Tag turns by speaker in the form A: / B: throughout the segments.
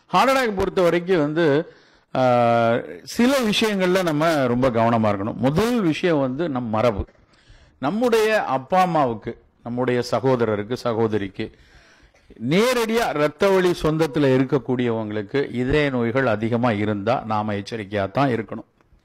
A: Heart attack பொறுத்த வரைக்கும் வந்து ஆஹ், சில விஷயங்கள்ல நம்ம ரொம்ப கவனமா இருக்கணும் முதல் விஷயம் வந்து நம் மரபு நம்முடைய அப்பா அம்மாவுக்கு நம்முடைய சகோதரருக்கு சகோதரிக்கு நேரடியா இரத்த வழி சொந்தத்துல இருக்கக்கூடியவங்களுக்கு இதய நோய்கள் அதிகமா இருந்தா நாம எச்சரிக்கையா தான் இருக்கணும்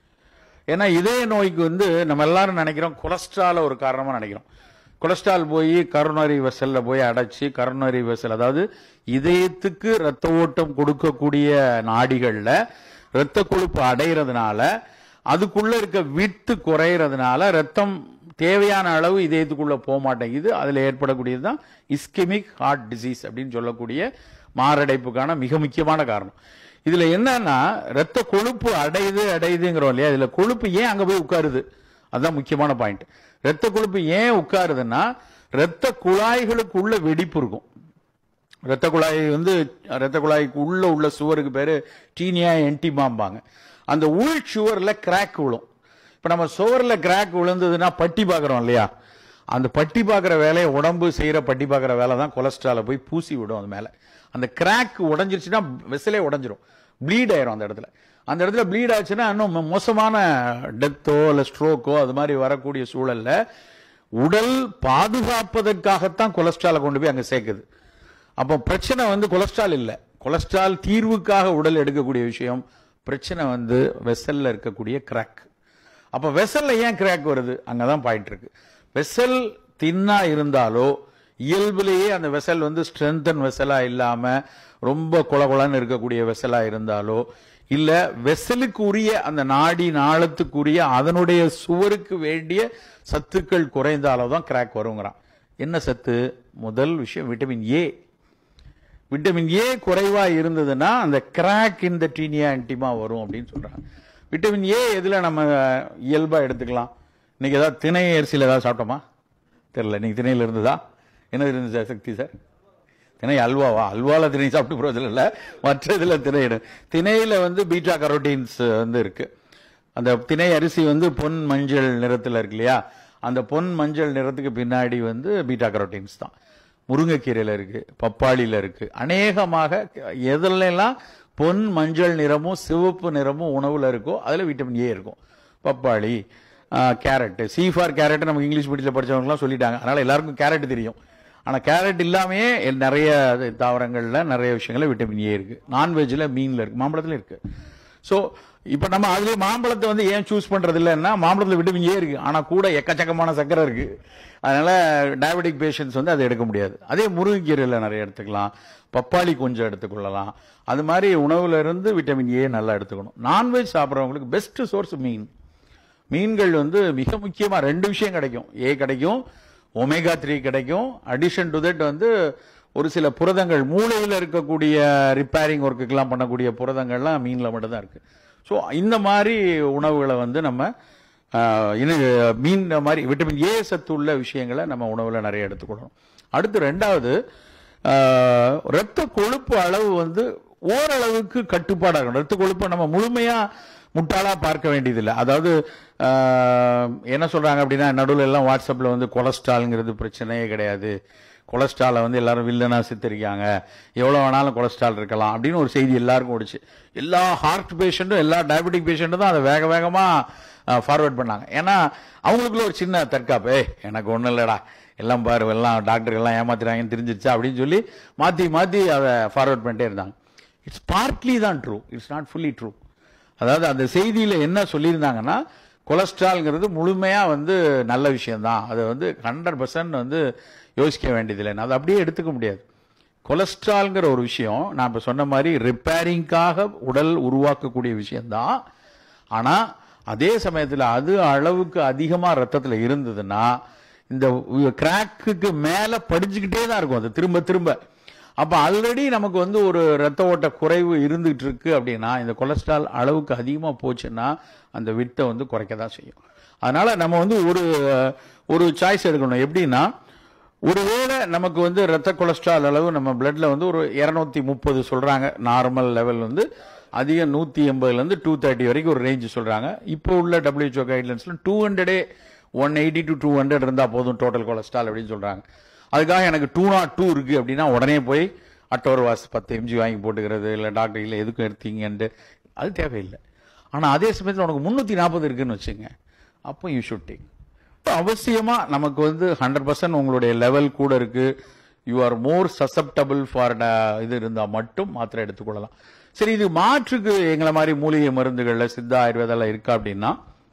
A: ஏன்னா இதய நோய்க்கு வந்து நம்ம எல்லாரும் நினைக்கிறோம் கொலஸ்ட்ரால ஒரு காரணமா நினைக்கிறோம் கொலஸ்ட்ரால் போய் கரோனரி வெசல்ல போய் அடைச்சு கரோனரி வெசல் அதாவது இதயத்துக்கு ரத்த ஓட்டம் கொடுக்கக்கூடிய நாடிகள்ல ரத்த கொழுப்பு அடைகிறதுனால அதுக்குள்ள இருக்க வித்து குறையிறதுனால ரத்தம் தேவையான அளவு இதயத்துக்குள்ள போக மாட்டேங்குது அதுல ஏற்படக்கூடியது தான் இஸ்கெமிக் ஹார்ட் டிசீஸ் அப்படின்னு சொல்லக்கூடிய மாரடைப்புக்கான மிக முக்கியமான காரணம் இதுல என்னன்னா ரத்த கொழுப்பு அடையுது அடையுதுங்கிறோம் இல்லையா இதுல கொழுப்பு ஏன் அங்க போய் உட்காருது அதுதான் முக்கியமான பாயிண்ட் ரத்த கொழுப்பு ஏன் உட்காருதுன்னா ரத்த குழாய்களுக்குள்ள வெடிப்பு இருக்கும் ரத்த குழாய் வந்து ரத்த குழாய்க்கு உள்ள உள்ள சுவருக்கு பேரு டீனியா என்டிமாம்பாங்க அந்த உள் சுவர்ல கிராக் விழும் இப்ப நம்ம சுவர்ல கிராக் விழுந்ததுன்னா பட்டி பார்க்கறோம் இல்லையா அந்த பட்டி பார்க்குற வேலையை உடம்பு செய்யற பட்டி பார்க்குற வேலை தான் கொலஸ்ட்ராலை போய் பூசி விடும் அது மேல அந்த கிராக் உடைஞ்சிருச்சுன்னா வெசலே உடைஞ்சிரும் ப்ளீட் ஆயிரும் அந்த இடத்துல அந்த இடத்துல ப்ளீட் ஆச்சுன்னா இன்னும் மோ- மோசமான டெத்தோ இல்ல ஸ்ட்ரோக்கோ அது மாதிரி வரக்கூடிய சூழல்ல உடல் பாதுகாப்பதற்காகத்தான் கொலஸ்ட்ராலை கொண்டு போய் அங்க சேர்க்குது அப்போ பிரச்சனை வந்து கொலஸ்ட்ரால் இல்லை கொலஸ்ட்ரால் தீர்வுக்காக உடல் எடுக்கக்கூடிய விஷயம் பிரச்சனை வந்து வெசல்ல இருக்கக்கூடிய கிராக் அப்ப வெசல்ல ஏன் கிராக் வருது அங்கதான் பாயிண்ட் இருக்கு வெசல் தின்னா இருந்தாலோ இயல்பிலேயே அந்த வெசல் வந்து ஸ்ட்ரென்தன் வெசலா இல்லாம ரொம்ப கொலகொலன்னு இருக்கக்கூடிய வெசலா இருந்தாலோ இல்ல வெசலுக்கு உரிய அந்த நாடி நாளத்துக்குரிய அதனுடைய சுவருக்கு வேண்டிய சத்துக்கள் குறைந்தாலோ தான் கிராக் வருங்கிறான் என்ன சத்து முதல் விஷயம் விட்டமின் ஏ விட்டமின் ஏ குறைவா இருந்ததுன்னா அந்த கிராக் இந்த டீனியா ஆன்டிமா வரும் அப்படின்னு சொல்றாங்க விட்டமின் ஏ எதுல நம்ம இயல்பா எடுத்துக்கலாம் இன்னைக்கு ஏதாவது திணை அரிசியில் ஏதாவது சாப்பிட்டோமா தெரியல இன்னைக்கு திணையில இருந்ததா என்னது இருந்துச்சு சார் சக்தி சார் திணை அல்வாவா அல்வால திணை சாப்பிட்டு போறதுல இல்ல மற்ற இதுல திணை இடு. திணையில வந்து பீட்டா கரோட்டீன்ஸ் வந்து இருக்கு அந்த திணை அரிசி வந்து பொன் மஞ்சள் நிறத்துல இருக்கு இல்லையா அந்த பொன் மஞ்சள் நிறத்துக்கு பின்னாடி வந்து பீட்டா கரோட்டீன்ஸ் தான் முருங்கைக்கீரையில இருக்கு பப்பாளியில இருக்கு அநேகமாக எதுலாம் பொன் மஞ்சள் நிறமும் சிவப்பு நிறமும் உணவுல இருக்கோ அதுல விட்டமின் ஏ இருக்கும் பப்பாளி கேரட் சி ஃபார் கேரட் நமக்கு இங்கிலீஷ் மீடியத்தில் படிச்சவங்கலாம் சொல்லிட்டாங்க அதனால எல்லாருக்கும் கேரட் தெரியும் ஆனா கேரட் இல்லாமயே நிறைய தாவரங்கள்ல நிறைய விஷயங்கள்ல விட்டமின் ஏ இருக்கு நான்வெஜ்ல மீன்ல இருக்கு மாம்பழத்துல இருக்கு ஸோ இப்போ நம்ம அதுல மாம்பழத்தை வந்து ஏன் சூஸ் பண்றது இல்லைன்னா மாம்பழத்துல விட்டமின் ஏ இருக்கு ஆனா கூட எக்கச்சக்கமான சக்கரை இருக்கு அதனால டயபெட்டிக் பேஷண்ட்ஸ் வந்து அதை எடுக்க முடியாது அதே முருங்கைக்கீரையில் நிறைய எடுத்துக்கலாம் பப்பாளி கொஞ்சம் எடுத்துக்கொள்ளலாம் அது மாதிரி உணவுல இருந்து விட்டமின் ஏ நல்லா எடுத்துக்கணும் நான்வெஜ் சாப்பிட்றவங்களுக்கு பெஸ்ட் சோர்ஸ் மீன் மீன்கள் வந்து மிக முக்கியமா ரெண்டு விஷயம் கிடைக்கும் ஏ கிடைக்கும் ஒமேகா த்ரீ கிடைக்கும் அடிஷன் டு தட் வந்து ஒரு சில புரதங்கள் மூளையில் இருக்கக்கூடிய ரிப்பேரிங் ஒர்க்குக்கெல்லாம் பண்ணக்கூடிய புரதங்கள்லாம் மீன்ல மட்டும்தான் இருக்கு ஸோ இந்த மாதிரி உணவுகளை வந்து நம்ம ஆஹ், இன்னும் மீன் மாதிரி விட்டமின் ஏ சத்து உள்ள விஷயங்களை நம்ம உணவுல நிறைய எடுத்துக்கொள்ளணும் அடுத்து ரெண்டாவது ஆஹ், இரத்த கொழுப்பு அளவு வந்து ஓரளவுக்கு கட்டுப்பாடாக இருக்கணும் இரத்த கொழுப்பை நம்ம முழுமையா முட்டாளா பார்க்க வேண்டியதில்லை அதாவது ஆஹ், என்ன சொல்றாங்க அப்படின்னா நடுவில் எல்லாம் வாட்ஸ்அப்ல வந்து கொலஸ்ட்ரால்ங்கிறது பிரச்சனையே கிடையாது கொலஸ்ட்ராலை வந்து எல்லாரும் வில்லனா சித்தரிக்காங்க எவ்வளவு வேணாலும் கொலஸ்ட்ரால் இருக்கலாம் அப்படின்னு ஒரு செய்தி எல்லாருக்கும் ஓடிச்சு எல்லா ஹார்ட் பேஷண்ட்டும் எல்லா டயபெட்டிக் பேஷண்ட்டும் தான் அதை வேக வேகமா ஃபார்வர்ட் பண்ணாங்க ஏன்னா அவங்களுக்குள்ள ஒரு சின்ன தற்காப்பு "ஏய், எனக்கு ஒண்ணும் இல்லடா எல்லாம் பாரு எல்லாம் டாக்டர் எல்லாம் ஏமாத்துறாங்கன்னு தெரிஞ்சிருச்சா அப்படின்னு சொல்லி மாத்தி மாத்தி அதை ஃபார்வர்ட் பண்ணிட்டே இருந்தாங்க இட்ஸ் பார்ட்லி தான் true it's not fully true அதாவது அந்த செய்தியில என்ன சொல்லியிருந்தாங்கன்னா கொலஸ்ட்ரால்ங்கிறது முழுமையா வந்து நல்ல விஷயம்தான் அதை வந்து ஹண்ட்ரட் பர்சன்ட் வந்து யோசிக்க வேண்டியதில்லை அதை அப்படியே எடுத்துக்க முடியாது கொலஸ்ட்ரால்ங்கிற ஒரு விஷயம் நான் இப்ப சொன்ன மாதிரி ரிப்பேரிங்காக உடல் உருவாக்கக்கூடிய விஷயம்தான் ஆனா அதே சமயத்துல அது அளவுக்கு அதிகமா ரத்தத்துல இருந்ததுன்னா இந்த கிராக்குக்கு மேல படிச்சுக்கிட்டே தான் இருக்கும் அது திரும்ப திரும்ப அப்ப ஆல்ரெடி நமக்கு வந்து ஒரு ரத்த ஓட்ட குறைவு இருந்துகிட்டு இருக்கு அப்படின்னா இந்த கொலஸ்ட்ரால் அளவுக்கு அதிகமா போச்சுன்னா அந்த வித்தை வந்து குறைக்க தான் செய்யும் அதனால நம்ம வந்து ஒரு ஒரு சாய்ஸ் எடுக்கணும் எப்படின்னா ஒருவேளை நமக்கு வந்து ரத்த கொலஸ்ட்ரால் அளவு நம்ம பிளட்ல வந்து ஒரு இருநூத்தி முப்பது சொல்றாங்க நார்மல் லெவல் வந்து அதிக நூத்தி எண்பதுல இருந்து டூ தேர்ட்டி வரைக்கும் ஒரு ரேஞ்ச் சொல்றாங்க இப்போ உள்ள டபிள்யூஹெச்ஓ கைட்லைன்ஸ்ல டூ ஹண்ட்ரடே one eighty to two hundred இருந்தா போதும் டோட்டல் கொலஸ்ட்ரால் அப்படின்னு சொல்றாங்க அதுக்காக எனக்கு டூ நாட் டூ இருக்கு அப்படின்னா உடனே போய் அட்டோர்வாஸ் பத்து எம்ஜி வாங்கி போட்டுக்கிறது இல்லை டாக்டர் இல்லை எதுக்கும் எடுத்தீங்கன்ட்டு அது தேவையில்லை ஆனால் அதே சமயத்தில் உனக்கு முந்நூற்றி நாற்பது இருக்குன்னு வச்சுங்க அப்போ யூ ஷுட் டேக் அவசியமா நமக்கு வந்து ஹண்ட்ரட் பர்சன்ட் உங்களுடைய லெவல் கூட இருக்கு you are more susceptible for இது இருந்தால் மட்டும் மாத்திரை எடுத்துக்கொள்ளலாம் சரி இது மாற்றுக்கு எங்களை மாதிரி மூலிகை மருந்துகள்ல சித்தா ஆயுர்வேதால இருக்கா அப்படின்னா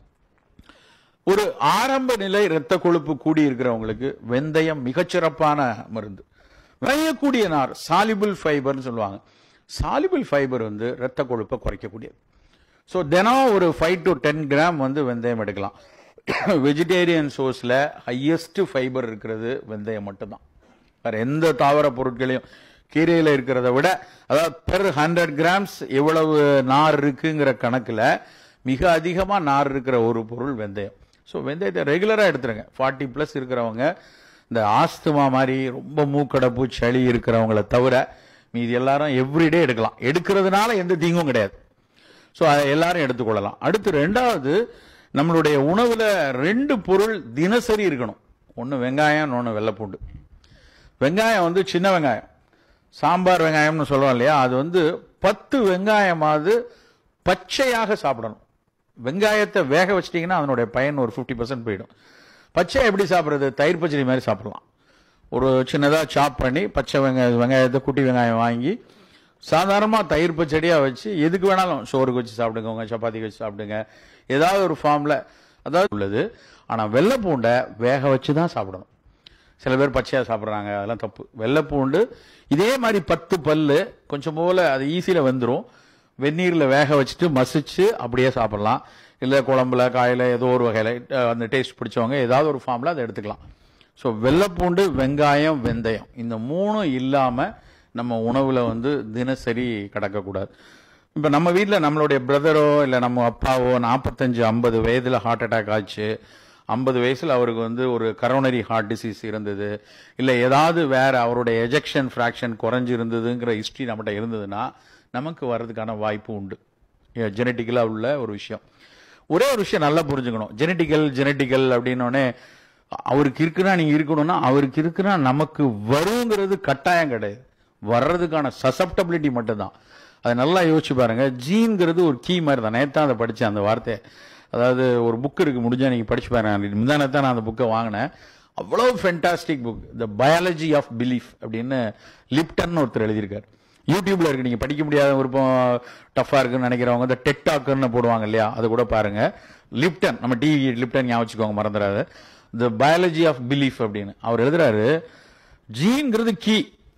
A: ஒரு ஆரம்ப நிலை இரத்த கொழுப்பு கூடி இருக்கிறவங்களுக்கு வெந்தயம் மிகச்சிறப்பான மருந்து விளையக்கூடிய நார் சாலிபிள் ஃபைபர்னு சொல்லுவாங்க சாலிபிள் ஃபைபர் வந்து இரத்த கொழுப்பை குறைக்கக்கூடியது ஸோ தினம் ஒரு ஃபைவ் டு டென் கிராம் வந்து வெந்தயம் எடுக்கலாம் வெஜிடேரியன் சோர்ஸில் ஹையஸ்ட் ஃபைபர் இருக்கிறது வெந்தயம் மட்டும்தான் வேற எந்த தாவர பொருட்களையும் கீரையில் இருக்கிறத விட அதாவது பெர் ஹண்ட்ரட் கிராம்ஸ் எவ்வளவு நார் இருக்குங்கிற கணக்கில் மிக அதிகமாக நார் இருக்கிற ஒரு பொருள் வெந்தயம் ஸோ வெந்தயத்தை ரெகுலராக எடுத்துருங்க ஃபார்ட்டி ப்ளஸ் இருக்கிறவங்க இந்த ஆஸ்துமா மாதிரி ரொம்ப மூக்கடப்பு சளி இருக்கிறவங்கள தவிர மீதி எல்லாரும் எவ்ரிடே எடுக்கலாம் எடுக்கிறதுனால எந்த தீங்கும் கிடையாது ஸோ அதை எல்லாரும் எடுத்துக்கொள்ளலாம் அடுத்து ரெண்டாவது நம்மளுடைய உணவுல ரெண்டு பொருள் தினசரி இருக்கணும் ஒன்று வெங்காயம் இன்னொன்று வெள்ளைப்பூண்டு வெங்காயம் வந்து சின்ன வெங்காயம் சாம்பார் வெங்காயம்னு சொல்றோம் இல்லையா அது வந்து பத்து வெங்காயமாவது பச்சையாக சாப்பிடணும் வெங்காயத்தை வேக வச்சிட்டிங்கன்னா அதனுடைய பயன் ஒரு ஃபிஃப்டி பர்சன்ட் போயிடும் பச்சை எப்படி சாப்பிட்றது தயிர் பச்சடி மாதிரி சாப்பிடலாம் ஒரு சின்னதாக சாப் பண்ணி பச்சை வெங்காய வெங்காயத்தை குட்டி வெங்காயம் வாங்கி சாதாரணமாக தயிர் பச்சடியாக வச்சு எதுக்கு வேணாலும் சோறுக்கு வச்சு சாப்பிடுங்க உங்க சப்பாத்திக்கு வச்சு சாப்பிடுங்க ஏதாவது ஒரு ஃபார்மில் அதாவது உள்ளது ஆனால் வெள்ளை பூண்டை வேக வச்சு தான் சாப்பிடணும் சில பேர் பச்சையாக சாப்பிட்றாங்க அதெல்லாம் தப்பு வெள்ளைப்பூண்டு இதே மாதிரி பத்து பல்லு கொஞ்சம் போல அது ஈஸியில் வந்துடும் வெந்நீரில் வேக வச்சுட்டு மசிச்சு அப்படியே சாப்பிடலாம் இல்லை குழம்புல காயில் ஏதோ ஒரு வகையில் அந்த டேஸ்ட் பிடிச்சவங்க ஏதாவது ஒரு ஃபார்மில் அதை எடுத்துக்கலாம் ஸோ வெள்ளைப்பூண்டு வெங்காயம் வெந்தயம் இந்த மூணும் இல்லாமல் நம்ம உணவில் வந்து தினசரி கடக்கக்கூடாது இப்போ நம்ம வீட்டில் நம்மளுடைய பிரதரோ இல்லை நம்ம அப்பாவோ நாற்பத்தஞ்சு ஐம்பது வயதில் ஹார்ட் அட்டாக் ஆச்சு ஐம்பது வயசில் அவருக்கு வந்து ஒரு கரோனரி ஹார்ட் டிசீஸ் இருந்தது இல்லை ஏதாவது வேற அவருடைய எஜெக்ஷன் ஃப்ராக்ஷன் குறைஞ்சு இருந்ததுங்கிற ஹிஸ்ட்ரி நம்மகிட்ட இருந்ததுன்னா நமக்கு வர்றதுக்கான வாய்ப்பு உண்டு ஜெனட்டிக்கலாக உள்ள ஒரு விஷயம் ஒரே ஒரு விஷயம் நல்லா புரிஞ்சுக்கணும் ஜெனட்டிக்கல் ஜெனட்டிக்கல் அப்படின்னோடனே அவருக்கு இருக்குன்னா நீங்க இருக்கணும்னா அவருக்கு இருக்குன்னா நமக்கு வருங்கிறது கட்டாயம் கிடையாது வர்றதுக்கான சசப்டபிலிட்டி மட்டும்தான் அதை நல்லா யோசிச்சு பாருங்க ஜீன்கிறது ஒரு கீ மாதிரி தான் நேத்தான் அதை படித்தேன் அந்த வார்த்தை அதாவது ஒரு புக் இருக்கு முடிஞ்சா நீங்க படிச்சு பாருங்க முந்தானத்தான் நான் அந்த புக்கை வாங்கினேன் அவ்வளோ fantastic book the biology of belief அப்படின்னு லிப்டன் ஒருத்தர் எழுதியிருக்காரு யூடியூப்ல இருக்கு நீங்க படிக்க முடியாத விருப்பம் டஃபா இருக்குன்னு நினைக்கிறவங்க இந்த டெக்டாக்குன்னு போடுவாங்க இல்லையா அது கூட பாருங்க லிப்டன் நம்ம டிவி லிப்டன் ஞாபகம் வச்சுக்கோங்க மறந்துடாது த பயாலஜி ஆஃப் பிலீஃப் அப்படின்னு அவர் எழுதுறாரு ஜீன்ங்கிறது கீ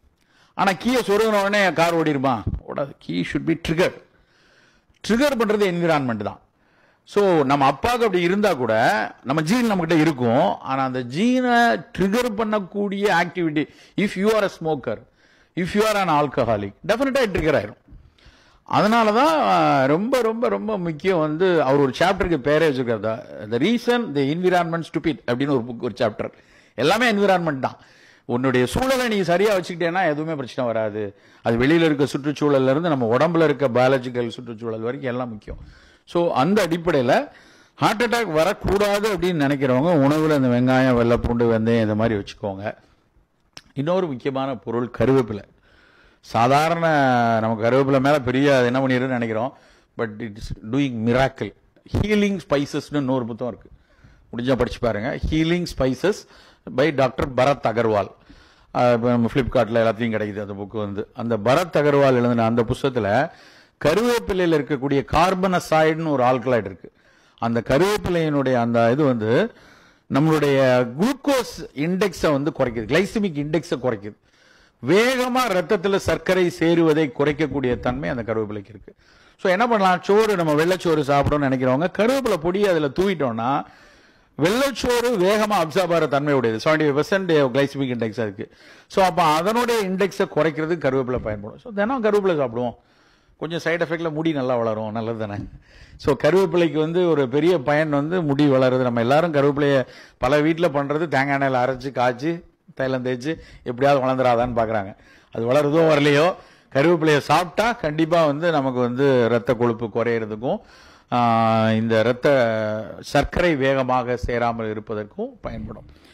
A: ஆனா கீயை சொருகின உடனே கார் ஓடிருமா ஓடாது key should be trigger trigger பண்றது என்விரான்மெண்ட் தான் ஸோ நம்ம அப்பாவுக்கு அப்படி இருந்தா கூட நம்ம ஜீன் நம்மகிட்ட இருக்கும் ஆனா அந்த ஜீனை ட்ரிகர் பண்ணக்கூடிய activity if you are a smoker if you are an alcoholic டெஃபினட்டா ட்ரிகர் ஆயிரும் அதனால தான் ரொம்ப ரொம்ப ரொம்ப முக்கியம் வந்து அவர் ஒரு சாப்டருக்கு பேரே வச்சிருக்காரு the reason the environment stupid அப்படின்னு ஒரு புக் ஒரு சாப்டர் எல்லாமே என்விரான்மெண்ட் தான் உன்னுடைய சூழலை நீ சரியா வச்சுக்கிட்டேன்னா எதுவுமே பிரச்சனை வராது அது வெளியில இருக்க சுற்றுச்சூழல்ல இருந்து நம்ம உடம்புல இருக்க பயாலஜிக்கல் சுற்றுச்சூழல் வரைக்கும் எல்லாம் முக்கியம் ஸோ அந்த அடிப்படையில் ஹார்ட் அட்டாக் வரக்கூடாது அப்படின்னு நினைக்கிறவங்க உணவுல இந்த வெங்காயம் வெள்ளைப்பூண்டு வெந்தயம் இந்த மாதிரி வச்சுக்கோங்க இன்னொரு முக்கியமான பொருள் கருவேப்பிலை சாதாரண நமக்கு கருவேப்பிலை மேல பெரிய அது என்ன பண்ணிடுன்னு நினைக்கிறோம் but it's doing miracle healing ஸ்பைசஸ்னு இன்னொரு புத்தகம் இருக்கு முடிஞ்சா படிச்சு பாருங்க healing spices by doctor Bharat Agarwal அஹ் இப்ப நம்ம ஃப்ளிப்கார்ட்டில் எல்லாத்தையும் கிடைக்குது அந்த புக்கு வந்து அந்த பரத் அகர்வால் எழுதின அந்த புஸ்தகத்தில் கருவேப்பிலையில் இருக்கக்கூடிய கார்பனசாய்டுன்னு ஒரு ஆல்கலாய்டு இருக்கு அந்த கருவேப்பிலையினுடைய அந்த இது வந்து நம்மளுடைய குளுக்கோஸ் இண்டெக்ஸை வந்து குறைக்குது கிளைசிமிக் இண்டெக்ஸை குறைக்குது வேகமா ரத்தத்துல சர்க்கரை சேருவதை குறைக்கக்கூடிய தன்மை அந்த கருவேப்பிலைக்கு இருக்கு ஸோ என்ன பண்ணலாம் சோறு நம்ம வெள்ளைச்சோறு சாப்பிடணும்னு நினைக்கிறவங்க கருவேப்பிலை பொடியை அதுல தூவிட்டோம்னா வெள்ளைச்சோறு வேகமா அப்சார்ப் ஆகிற தன்மை உடையது seventy five percent glycemic index இருக்கு ஸோ அப்போ அதனுடைய இண்டெக்ஸை குறைக்கிறது கருவேப்பிலை பயன்படும் ஸோ தினம் கருவேப்பிலை சாப்பிடுவோம் கொஞ்சம் சைடு எஃபெக்ட்ல முடி நல்லா வளரும் நல்லது தானே ஸோ கருவேப்பிலைக்கு வந்து ஒரு பெரிய பயன் வந்து முடி வளருது நம்ம எல்லாரும் கருவேப்பிலையை பல வீட்டில் பண்றது தேங்காய் எண்ணெயில் அரைச்சு காய்ச்சி தைலம் தேய்ச்சி எப்படியாவது வளர்ந்துராதான்னு பார்க்குறாங்க அது வளருதோ வரலையோ கருவேப்பிலையை சாப்பிட்டா கண்டிப்பாக வந்து நமக்கு வந்து ரத்த கொழுப்பு குறையிறதுக்கும் ஆஹ், இந்த இரத்த சர்க்கரை வேகமாக சேராமல் இருப்பதற்கும் பயன்படும்